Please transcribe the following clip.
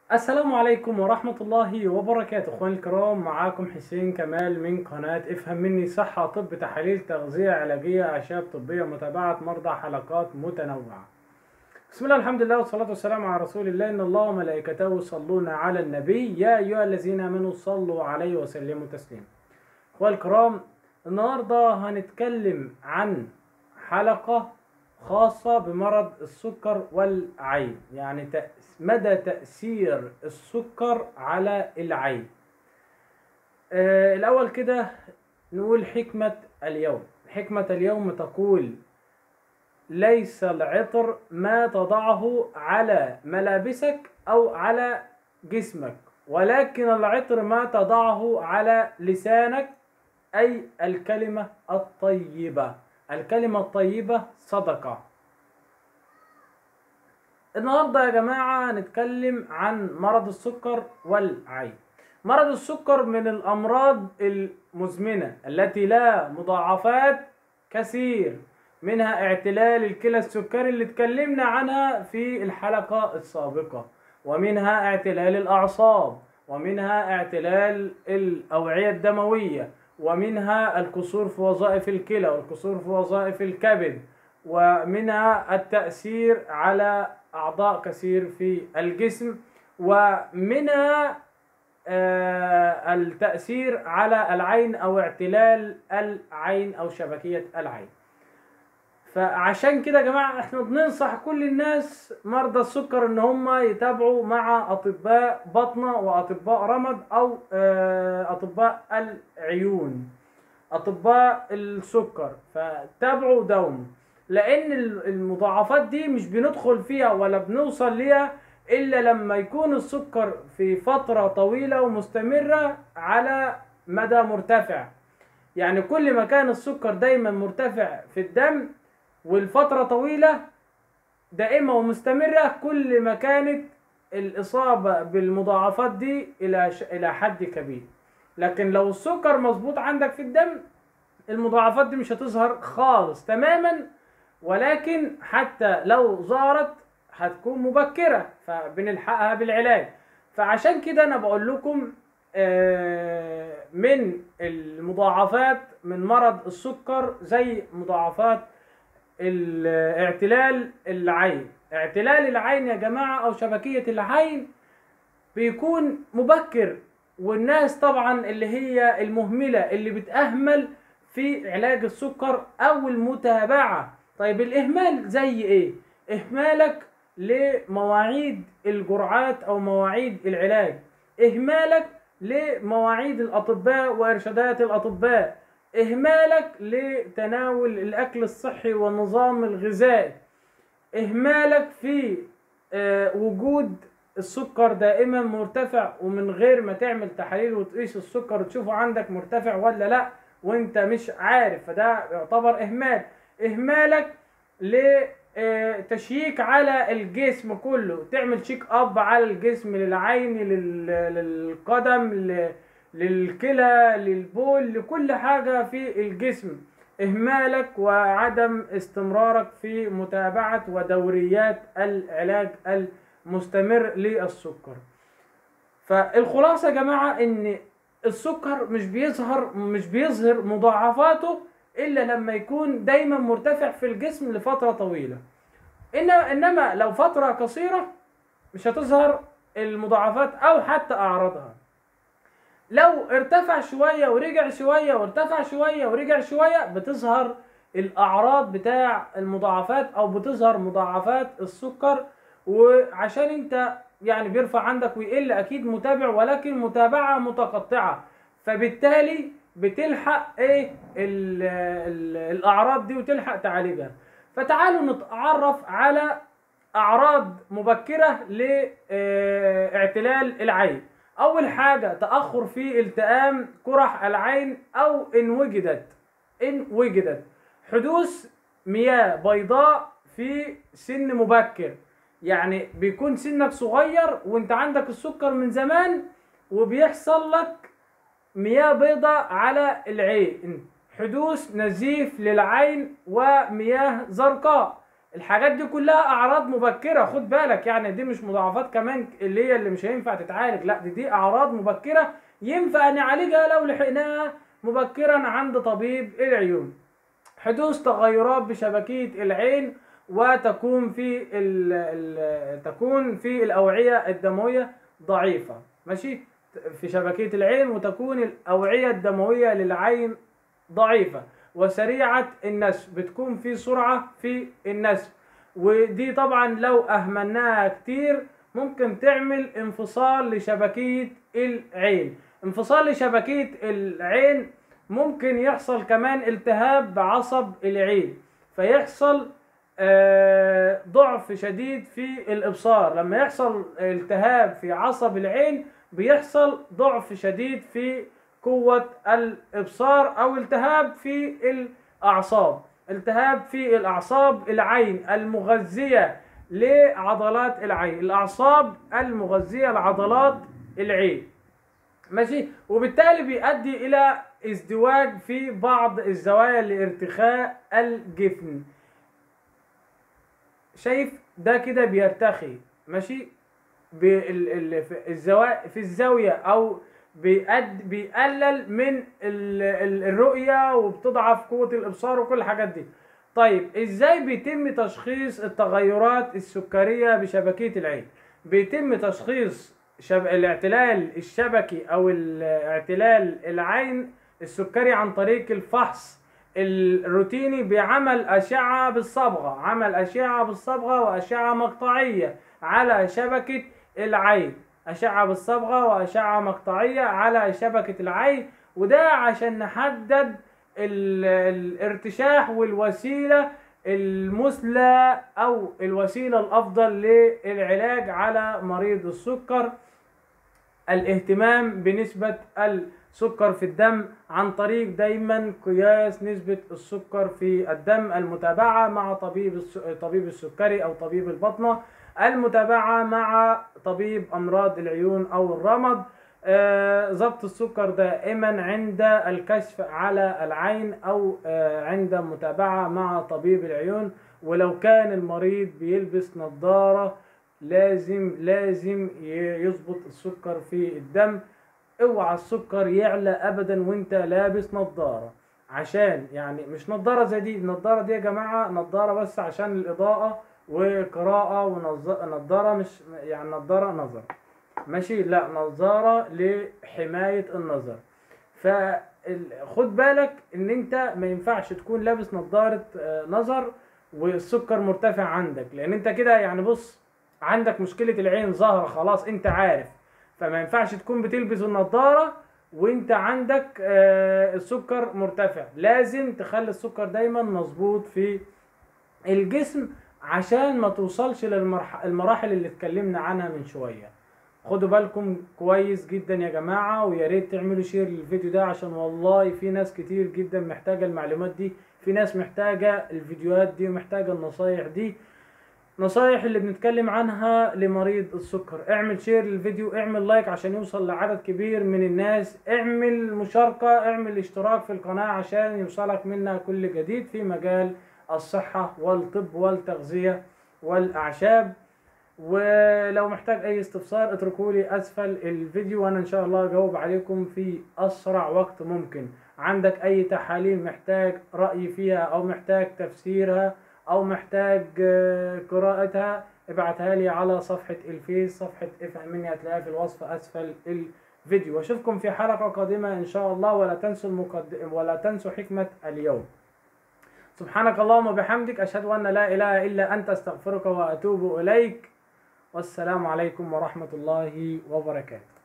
السلام عليكم ورحمة الله وبركاته اخواني الكرام معاكم حسين كمال من قناة افهم مني صحة طب تحاليل تغذية علاجية اعشاب طبية متابعة مرضى حلقات متنوعة بسم الله الحمد لله والصلاة والسلام على رسول الله ان الله وملائكته يصلون على النبي يا ايها الذين امنوا صلوا عليه وسلموا تسليما اخواني الكرام النهاردة هنتكلم عن حلقة خاصة بمرض السكر والعين يعني تأس- مدى تأثير السكر على العين آه الأول كده نقول حكمة اليوم حكمة اليوم تقول ليس العطر ما تضعه على ملابسك أو على جسمك ولكن العطر ما تضعه على لسانك أي الكلمة الطيبة الكلمة الطيبة صدقة النهاردة يا جماعة هنتكلم عن مرض السكر والعين مرض السكر من الأمراض المزمنة التي لا مضاعفات كثير منها اعتلال الكلى السكري اللي اتكلمنا عنها في الحلقة السابقة ومنها اعتلال الأعصاب ومنها اعتلال الأوعية الدموية ومنها الكسور في وظائف الكلى والكسور في وظائف الكبد ومنها التأثير على أعضاء كثير في الجسم ومنها آه، التأثير على العين أو اعتلال العين أو شبكية العين فعشان كده يا جماعة احنا بننصح كل الناس مرضى السكر ان هم يتابعوا مع اطباء بطنة واطباء رمد او آه، اطباء العيون اطباء السكر فتابعوا دوم لان المضاعفات دي مش بندخل فيها ولا بنوصل ليها الا لما يكون السكر في فترة طويلة ومستمرة على مدى مرتفع يعني كل ما كان السكر دايما مرتفع في الدم والفترة طويلة دائمة ومستمرة كل ما كانت الإصابة بالمضاعفات دي إلى ش... إلى حد كبير لكن لو السكر مظبوط عندك في الدم المضاعفات دي مش هتظهر خالص تماما ولكن حتى لو ظهرت هتكون مبكرة فبنلحقها بالعلاج فعشان كده أنا بقول لكم آه، من المضاعفات من مرض السكر زي مضاعفات ال- اعتلال العين اعتلال العين يا جماعة أو شبكية العين بيكون مبكر والناس طبعا اللي هي المهملة اللي بتأهمل في علاج السكر أو المتابعة طيب الإهمال زي إيه؟ إهمالك لمواعيد الجرعات أو مواعيد العلاج إهمالك لمواعيد الأطباء وإرشادات الأطباء إهمالك لتناول الأكل الصحي والنظام الغذائي إهمالك في آه، وجود السكر دائما مرتفع ومن غير ما تعمل تحاليل وتقيس السكر وتشوفه عندك مرتفع ولا لا وانت مش عارف فده يعتبر إهمال إهمالك لتشييك على الجسم كله تعمل شيك اب على الجسم للعين لل- للقدم ل- للكلى للبول لكل حاجة في الجسم إهمالك وعدم استمرارك في متابعة ودوريات العلاج المستمر للسكر فالخلاصة يا جماعة إن السكر مش بيظهر مش بيظهر مضاعفاته إلا لما يكون دايما مرتفع في الجسم لفترة طويلة إن إنما لو فترة قصيرة مش هتظهر المضاعفات أو حتى أعراضها لو ارتفع شوية ورجع شوية وارتفع شوية ورجع شوية بتظهر الأعراض بتاع المضاعفات أو بتظهر مضاعفات السكر وعشان انت يعني بيرفع عندك ويقل أكيد متابع ولكن متابعة متقطعة فبالتالي بتلحق ايه ال ال الأعراض دي وتلحق تعالجها فتعالوا نتعرف على أعراض مبكرة لاعتلال العين أول حاجة تأخر في التئام قرح العين أو إن وجدت إن وجدت حدوث مياه بيضاء في سن مبكر يعني بيكون سنك صغير وانت عندك السكر من زمان وبيحصل لك مياه بيضاء على العين حدوث نزيف للعين ومياه زرقاء الحاجات دي كلها اعراض مبكره خد بالك يعني دي مش مضاعفات كمان اللي هي اللي مش هينفع تتعالج لا دي دي اعراض مبكره ينفع نعالجها لو لحقناها مبكرا عند طبيب العيون حدوث تغيرات بشبكيه العين وتكون في ال ال تكون في الاوعيه الدمويه ضعيفه ماشي في شبكيه العين وتكون الاوعيه الدمويه للعين ضعيفه وسريعه النشف بتكون في سرعه في النشف ودي طبعا لو اهملناها كتير ممكن تعمل انفصال لشبكيه العين انفصال لشبكيه العين ممكن يحصل كمان التهاب بعصب العين فيحصل آه، ضعف شديد في الابصار لما يحصل التهاب في عصب العين بيحصل ضعف شديد في قوة الابصار او التهاب في الاعصاب التهاب في الاعصاب العين المغذية لعضلات العين الاعصاب المغذية لعضلات العين ماشي وبالتالي بيؤدي الى ازدواج في بعض الزوايا لارتخاء الجفن شايف ده كده بيرتخي ماشي بال- ال- في الزوا- في الزاوية أو بيقد بيقلل من ال- ال- الرؤية وبتضعف قوة الإبصار وكل الحاجات دي طيب إزاي بيتم تشخيص التغيرات السكرية بشبكية العين بيتم تشخيص شب... الاعتلال الشبكي أو الاعتلال العين السكري عن طريق الفحص الروتيني بعمل أشعة بالصبغة عمل أشعة بالصبغة وأشعة مقطعية على شبكة العين أشعة بالصبغة وأشعة مقطعية على شبكة العين وده عشان نحدد ال- الارتشاح والوسيلة المثلى أو الوسيلة الأفضل للعلاج على مريض السكر الاهتمام بنسبة السكر في الدم عن طريق دايما قياس نسبة السكر في الدم المتابعة مع طبيب الس- طبيب السكري أو طبيب البطنة المتابعة مع طبيب أمراض العيون أو الرمد آه، ضبط السكر دائما عند الكشف على العين أو آه، عند متابعة مع طبيب العيون ولو كان المريض بيلبس نظارة لازم لازم ي- يظبط السكر في الدم اوعى السكر يعلى ابدا وانت لابس نظارة عشان يعني مش نظارة زي دي النظارة دي يا جماعة نظارة بس عشان الإضاءة وقراءة ونظارة مش يعني نظارة نظر ماشي لا نظارة لحماية النظر فخد بالك ان انت ما ينفعش تكون لابس نظارة آه، نظر والسكر مرتفع عندك لان انت كده يعني بص عندك مشكلة العين ظاهرة خلاص انت عارف فما ينفعش تكون بتلبس النضارة وانت عندك آه، السكر مرتفع لازم تخلي السكر دايما مظبوط في الجسم عشان ما توصلش للمراحل اللي اتكلمنا عنها من شوية خدوا بالكم كويس جدا يا جماعة ويا ريت تعملوا شير للفيديو ده عشان والله في ناس كتير جدا محتاجة المعلومات دي في ناس محتاجة الفيديوهات دي ومحتاجة النصايح دي نصايح اللي بنتكلم عنها لمريض السكر اعمل شير للفيديو اعمل لايك عشان يوصل لعدد كبير من الناس اعمل مشاركة اعمل اشتراك في القناة عشان يوصلك منا كل جديد في مجال الصحة والطب والتغذية والأعشاب ولو محتاج أي استفسار اتركوا لي أسفل الفيديو وأنا إن شاء الله أجاوب عليكم في أسرع وقت ممكن عندك أي تحاليل محتاج رأي فيها أو محتاج تفسيرها او محتاج آه، قراءتها ابعتها لي على صفحة الفيس صفحة افهم مني هتلاقيها في الوصف اسفل الفيديو واشوفكم في حلقة قادمة ان شاء الله ولا تنسوا المقدم ولا تنسوا حكمة اليوم سبحانك اللهم وبحمدك اشهد ان لا اله الا انت استغفرك واتوب اليك والسلام عليكم ورحمة الله وبركاته